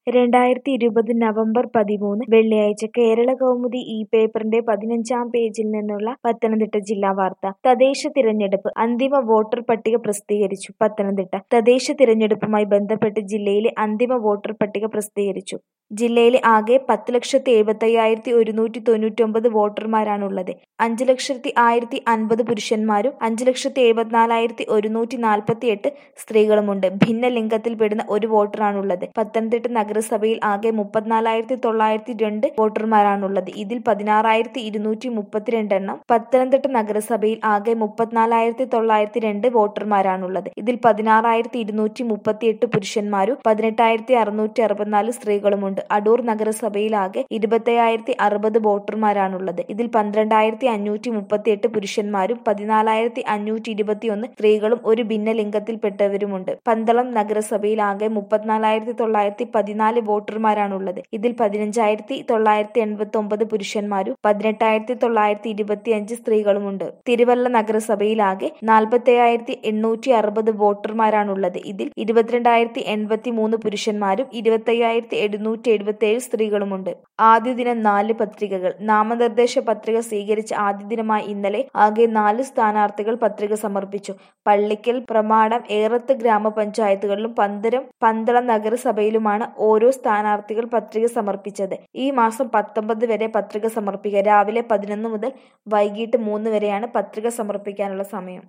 രണ്ടായിരത്തി ഇരുപത് നവംബർ പതിമൂന്ന് വെള്ളിയാഴ്ച കേരളകൗമുദി ഈ പേപ്പറിന്റെ പതിനഞ്ചാം പേജിൽ നിന്നുള്ള പത്തനംതിട്ട ജില്ലാ വാർത്ത തദ്ദേശ തിരഞ്ഞെടുപ്പ് അന്തിമ വോട്ടർ പട്ടിക പ്രസിദ്ധീകരിച്ചു പത്തനംതിട്ട തദ്ദേശ തിരഞ്ഞെടുപ്പുമായി ബന്ധപ്പെട്ട് ജില്ലയിലെ അന്തിമ വോട്ടർ പട്ടിക പ്രസിദ്ധീകരിച്ചു ജില്ലയിലെ ആകെ പത്ത് ലക്ഷത്തി എഴുപത്തയ്യായിരത്തി ഒരുന്നൂറ്റി തൊണ്ണൂറ്റൊമ്പത് വോട്ടർമാരാണുള്ളത് അഞ്ച് ലക്ഷത്തി ആയിരത്തി അൻപത് പുരുഷന്മാരും അഞ്ച് ലക്ഷത്തി എഴുപത്തിനാലായിരത്തി ഒരുന്നൂറ്റി നാൽപ്പത്തി എട്ട് സ്ത്രീകളുമുണ്ട് ഭിന്നലിംഗത്തിൽപ്പെടുന്ന ഒരു വോട്ടറാണുള്ളത് പത്തനംതിട്ട നഗരസഭയിൽ ആകെ മുപ്പത്തിനാലായിരത്തി തൊള്ളായിരത്തി രണ്ട് വോട്ടർമാരാണുള്ളത് ഇതിൽ പതിനാറായിരത്തി ഇരുന്നൂറ്റി മുപ്പത്തിരണ്ട് എണ്ണം പത്തനംതിട്ട നഗരസഭയിൽ ആകെ മുപ്പത്തിനാലായിരത്തി തൊള്ളായിരത്തി രണ്ട് വോട്ടർമാരാണുള്ളത് ഇതിൽ പതിനാറായിരത്തി ഇരുന്നൂറ്റി മുപ്പത്തിയെട്ട് പുരുഷന്മാരും പതിനെട്ടായിരത്തി അറുന്നൂറ്റി അറുപത്തിനാല് സ്ത്രീകളുമുണ്ട് അടൂർ നഗരസഭയിൽ ആകെ ഇരുപത്തയ്യായിരത്തി അറുപത് വോട്ടർമാരാണുള്ളത് ഇതിൽ പന്ത്രണ്ടായിരത്തി അഞ്ഞൂറ്റി മുപ്പത്തിയെട്ട് പുരുഷന്മാരും പതിനാലായിരത്തി അഞ്ഞൂറ്റി ഇരുപത്തിയൊന്ന് സ്ത്രീകളും ഒരു ഭിന്നലിംഗത്തിൽപ്പെട്ടവരുമുണ്ട് പന്തളം നഗരസഭയിൽ ആകെ മുപ്പത്തിനാലായിരത്തി തൊള്ളായിരത്തി പതിനാല് വോട്ടർമാരാണുള്ളത് ഇതിൽ പതിനഞ്ചായിരത്തി തൊള്ളായിരത്തി എൺപത്തി ഒമ്പത് പുരുഷന്മാരും പതിനെട്ടായിരത്തി തൊള്ളായിരത്തി ഇരുപത്തിയഞ്ച് സ്ത്രീകളുമുണ്ട് തിരുവല്ല നഗരസഭയിൽ ആകെ നാൽപ്പത്തയ്യായിരത്തി എണ്ണൂറ്റി അറുപത് വോട്ടർമാരാണുള്ളത് ഇതിൽ ഇരുപത്തിരണ്ടായിരത്തി എൺപത്തി മൂന്ന് പുരുഷന്മാരും ഇരുപത്തയ്യായിരത്തി എഴുന്നൂറ്റി എഴുപത്തിയേഴ് സ്ത്രീകളുമുണ്ട് ആദ്യ ദിനം നാല് പത്രികകൾ നാമനിർദ്ദേശ പത്രിക സ്വീകരിച്ച ആദ്യ ദിനമായ ഇന്നലെ ആകെ നാല് സ്ഥാനാർത്ഥികൾ പത്രിക സമർപ്പിച്ചു പള്ളിക്കൽ പ്രമാടം ഏറത്ത് ഗ്രാമപഞ്ചായത്തുകളിലും പന്തരം പന്തളം നഗരസഭയിലുമാണ് ഓരോ സ്ഥാനാർത്ഥികൾ പത്രിക സമർപ്പിച്ചത് ഈ മാസം പത്തൊമ്പത് വരെ പത്രിക സമർപ്പിക്കുക രാവിലെ പതിനൊന്ന് മുതൽ വൈകിട്ട് മൂന്ന് വരെയാണ് പത്രിക സമർപ്പിക്കാനുള്ള സമയം